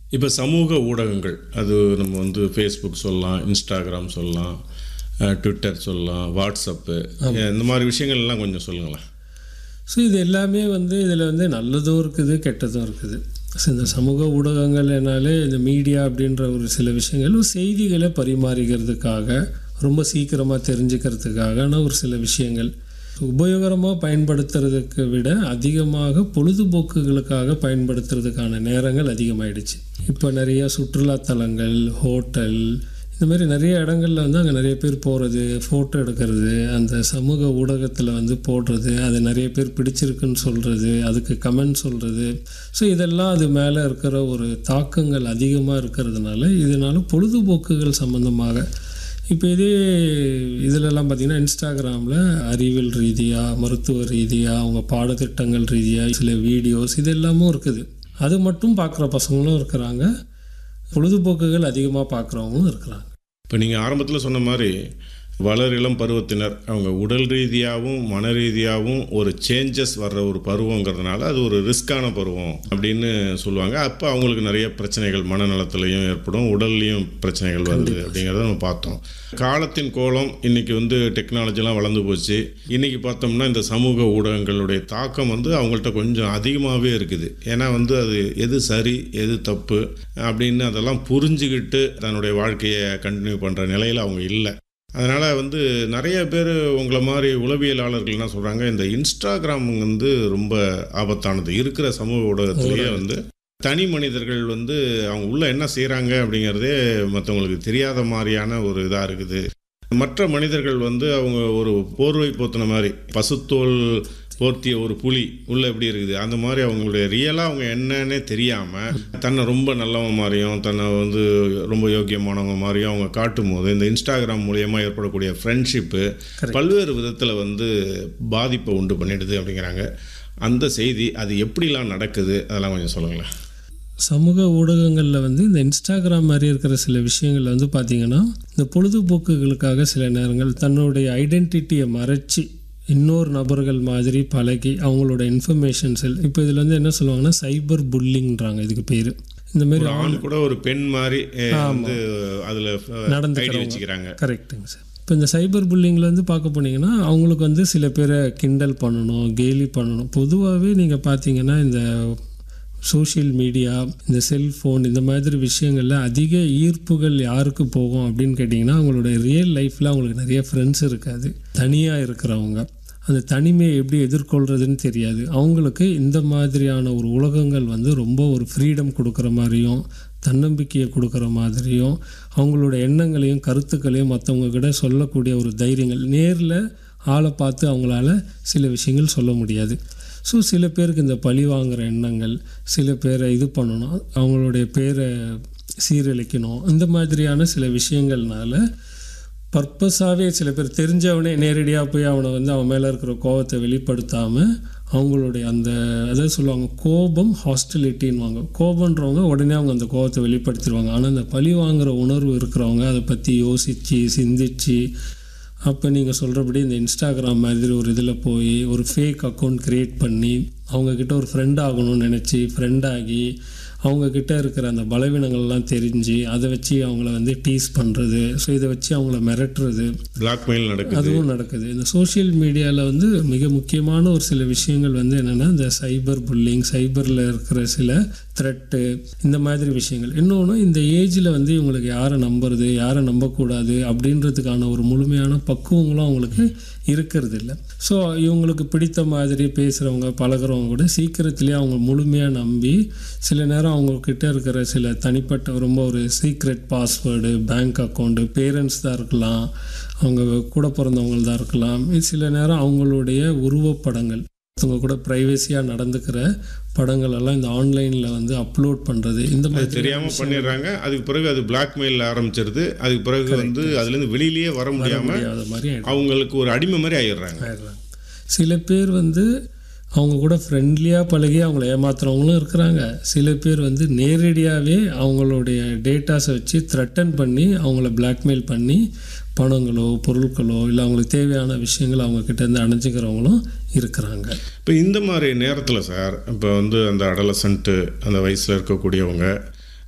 இப்போ சமூக ஊடகங்கள் அது நம்ம வந்து ஃபேஸ்புக் சொல்லலாம் இன்ஸ்டாகிராம் சொல்லலாம் அஹ், ட்விட்டர் சொல்லலாம் வாட்ஸ்அப்பு இந்த மாதிரி விஷயங்கள் எல்லாம் கொஞ்சம் சொல்லுங்களேன் ஸோ இது எல்லாமே வந்து இதில் வந்து நல்லதும் இருக்குது கெட்டதும் இருக்குது ஸோ இந்த சமூக ஊடகங்கள் என்னாலே இந்த மீடியா அப்படின்ற ஒரு சில விஷயங்கள் ஒரு செய்திகளை பரிமாறிக்கிறதுக்காக ரொம்ப சீக்கிரமாக தெரிஞ்சுக்கிறதுக்கான ஒரு சில விஷயங்கள் உபயோகரமாக பயன்படுத்துறதுக்கு விட அதிகமாக பொழுதுபோக்குகளுக்காக பயன்படுத்துறதுக்கான நேரங்கள் அதிகமாயிடுச்சு இப்போ நிறைய சுற்றுலாத்தலங்கள் ஹோட்டல் இந்த மாதிரி நிறைய இடங்கள்ல வந்து அங்கே நிறைய பேர் போகிறது ஃபோட்டோ எடுக்கிறது அந்த சமூக ஊடகத்தில் வந்து போடுறது அது நிறைய பேர் பிடிச்சிருக்குன்னு சொல்கிறது அதுக்கு கமெண்ட் சொல்கிறது ஸோ இதெல்லாம் அது மேலே இருக்கிற ஒரு தாக்கங்கள் அதிகமாக இருக்கிறதுனால இதனால பொழுதுபோக்குகள் சம்மந்தமாக இப்போ இதே இதிலெல்லாம் பார்த்திங்கன்னா இன்ஸ்டாகிராமில் அறிவியல் ரீதியாக மருத்துவ ரீதியாக அவங்க பாடத்திட்டங்கள் ரீதியாக சில வீடியோஸ் இது எல்லாமும் இருக்குது அது மட்டும் பார்க்குற பசங்களும் இருக்கிறாங்க பொழுதுபோக்குகள் அதிகமாக பார்க்குறவங்களும் இருக்கிறாங்க இப்போ நீங்கள் ஆரம்பத்தில் சொன்ன மாதிரி வளர் இளம் பருவத்தினர் அவங்க உடல் ரீதியாகவும் மன ரீதியாகவும் ஒரு சேஞ்சஸ் வர்ற ஒரு பருவங்கிறதுனால அது ஒரு ரிஸ்க்கான பருவம் அப்படின்னு சொல்லுவாங்க அப்போ அவங்களுக்கு நிறைய பிரச்சனைகள் மனநலத்திலையும் ஏற்படும் உடல்லையும் பிரச்சனைகள் வருது அப்படிங்கிறத நம்ம பார்த்தோம் காலத்தின் கோலம் இன்னைக்கு வந்து டெக்னாலஜிலாம் வளர்ந்து போச்சு இன்னைக்கு பார்த்தோம்னா இந்த சமூக ஊடகங்களுடைய தாக்கம் வந்து அவங்கள்ட்ட கொஞ்சம் அதிகமாகவே இருக்குது ஏன்னா வந்து அது எது சரி எது தப்பு அப்படின்னு அதெல்லாம் புரிஞ்சுக்கிட்டு தன்னுடைய வாழ்க்கையை கண்டினியூ பண்ணுற நிலையில் அவங்க இல்லை அதனால் வந்து நிறைய பேர் உங்களை மாதிரி உளவியலாளர்கள் என்ன சொல்கிறாங்க இந்த இன்ஸ்டாகிராம் வந்து ரொம்ப ஆபத்தானது இருக்கிற சமூக ஊடகத்திலேயே வந்து தனி மனிதர்கள் வந்து அவங்க உள்ள என்ன செய்கிறாங்க அப்படிங்கிறதே மற்றவங்களுக்கு தெரியாத மாதிரியான ஒரு இதாக இருக்குது மற்ற மனிதர்கள் வந்து அவங்க ஒரு போர்வை போத்தின மாதிரி பசுத்தோல் போர்த்திய ஒரு புலி உள்ள எப்படி இருக்குது அந்த மாதிரி அவங்களுடைய ரியலாக அவங்க என்னன்னே தெரியாமல் தன்னை ரொம்ப நல்லவங்க மாதிரியும் தன்னை வந்து ரொம்ப யோக்கியமானவங்க மாதிரியும் அவங்க காட்டும் போது இந்த இன்ஸ்டாகிராம் மூலியமாக ஏற்படக்கூடிய ஃப்ரெண்ட்ஷிப்பு பல்வேறு விதத்தில் வந்து பாதிப்பை உண்டு பண்ணிடுது அப்படிங்கிறாங்க அந்த செய்தி அது எப்படிலாம் நடக்குது அதெல்லாம் கொஞ்சம் சொல்லுங்களேன் சமூக ஊடகங்களில் வந்து இந்த இன்ஸ்டாகிராம் மாதிரி இருக்கிற சில விஷயங்கள் வந்து பார்த்திங்கன்னா இந்த பொழுதுபோக்குகளுக்காக சில நேரங்கள் தன்னுடைய ஐடென்டிட்டியை மறைச்சி இன்னொரு நபர்கள் மாதிரி பழகி அவங்களோட இன்ஃபர்மேஷன்ஸ் இப்போ இதில் வந்து என்ன சொல்லுவாங்கன்னா சைபர் புல்லிங்கிறாங்க இதுக்கு பேர் இந்த மாதிரி ஒரு ஆண் கூட ஒரு பெண் மாதிரி அஹ், வந்து அதில் ஐடி நடந்துக்கிறவங்க. வச்சுக்கிறாங்க கரெக்டுங்க சார் இப்போ இந்த சைபர் புல்லிங்கில் வந்து பார்க்க போனீங்கன்னா அவங்களுக்கு வந்து சில பேரை கிண்டல் பண்ணணும் கேலி பண்ணணும் பொதுவாகவே நீங்கள் பார்த்தீங்கன்னா இந்த சோஷியல் மீடியா இந்த செல்ஃபோன் இந்த மாதிரி விஷயங்களில் அதிக ஈர்ப்புகள் யாருக்கு போகும் அப்படின்னு கேட்டிங்கன்னா அவங்களோட ரியல் லைஃப்பில் அவங்களுக்கு நிறைய ஃப்ரெண்ட்ஸ் இருக்காது தனியாக இருக்கிறவங்க அந்த தனிமையை எப்படி எதிர்கொள்கிறதுன்னு தெரியாது அவங்களுக்கு இந்த மாதிரியான ஒரு உலகங்கள் வந்து ரொம்ப ஒரு ஃப்ரீடம் கொடுக்குற மாதிரியும் தன்னம்பிக்கையை கொடுக்குற மாதிரியும் அவங்களோட எண்ணங்களையும் கருத்துக்களையும் மற்றவங்க கிட்ட சொல்லக்கூடிய ஒரு தைரியங்கள் நேரில் ஆளை பார்த்து அவங்களால சில விஷயங்கள் சொல்ல முடியாது ஸோ சில பேருக்கு இந்த பழி வாங்குற எண்ணங்கள் சில பேரை இது பண்ணணும் அவங்களுடைய பேரை சீரழிக்கணும் இந்த மாதிரியான சில விஷயங்கள்னால பர்பஸாகவே சில பேர் தெரிஞ்சவனே நேரடியாக போய் அவனை வந்து அவன் மேலே இருக்கிற கோபத்தை வெளிப்படுத்தாமல் அவங்களுடைய அந்த அதாவது சொல்லுவாங்க கோபம் ஹாஸ்டிலிட்டின்வாங்க கோபன்றவங்க உடனே அவங்க அந்த கோபத்தை வெளிப்படுத்திடுவாங்க ஆனால் அந்த பழி வாங்குற உணர்வு இருக்கிறவங்க அதை பற்றி யோசித்து சிந்திச்சு அப்போ நீங்கள் சொல்கிறபடி இந்த இன்ஸ்டாகிராம் மாதிரி ஒரு இதில் போய் ஒரு ஃபேக் அக்கௌண்ட் க்ரியேட் பண்ணி அவங்கக்கிட்ட ஒரு ஃப்ரெண்ட் ஆகணும்னு நினச்சி ஃப்ரெண்ட் ஆகி அவங்கக்கிட்ட இருக்கிற அந்த பலவீனங்கள்லாம் தெரிஞ்சு அதை வச்சு அவங்கள வந்து டீஸ் பண்ணுறது ஸோ இதை வச்சு அவங்கள மிரட்டுறது பிளாக்மெயில் நடக்குது அதுவும் நடக்குது இந்த சோஷியல் மீடியாவில் வந்து மிக முக்கியமான ஒரு சில விஷயங்கள் வந்து என்னென்னா இந்த சைபர் புல்லிங் சைபரில் இருக்கிற சில த்ரெட்டு இந்த மாதிரி விஷயங்கள் இன்னொன்று இந்த ஏஜில் வந்து இவங்களுக்கு யாரை நம்புறது யாரை நம்பக்கூடாது அப்படின்றதுக்கான ஒரு முழுமையான பக்குவங்களும் அவங்களுக்கு இருக்கிறது இல்லை ஸோ இவங்களுக்கு பிடித்த மாதிரி பேசுகிறவங்க பழகுறவங்க கூட சீக்கிரத்திலேயே அவங்க முழுமையாக நம்பி சில நேரம் அவங்கக்கிட்ட இருக்கிற சில தனிப்பட்ட ரொம்ப ஒரு secret password bank account parents தான் இருக்கலாம் அவங்க கூட பிறந்தவங்க தான் இருக்கலாம் இது சில நேரம் அவங்களுடைய உருவப்படங்கள் அவங்க கூட ப்ரைவசியாக நடந்துக்கிற படங்கள் எல்லாம் இந்த ஆன்லைனில் வந்து அப்லோட் பண்ணுறது இந்த அது மாதிரி தெரியாம பண்ணிடுறாங்க அதுக்கு பிறகு அது பிளாக்மெயில் ஆரம்பிச்சிருது அதுக்கு பிறகு வந்து அதுலேருந்து வெளியிலேயே வர முடியாம முடியாத மாதிரி ஆயிடும். அவங்களுக்கு ஒரு அடிமை மாதிரி ஆயிடுறாங்க ஆயிடுறாங்க சில பேர் வந்து அவங்க கூட ஃப்ரெண்ட்லியாக பழகி அவங்கள ஏமாத்துறவங்களும் இருக்கிறாங்க சில பேர் வந்து நேரடியாகவே அவங்களுடைய டேட்டாஸை வச்சு த்ரெட்டன் பண்ணி அவங்கள blackmail பண்ணி பணங்களோ பொருட்களோ இல்லை அவங்களுக்கு தேவையான விஷயங்கள் அவங்க கிட்ட இருந்து அணைஞ்சிக்கிறவங்களும் இருக்கிறாங்க இப்போ இந்த மாதிரி நேரத்தில் சார் இப்போ வந்து அந்த அடலசன்ட்டு அந்த வயசில் இருக்கக்கூடியவங்க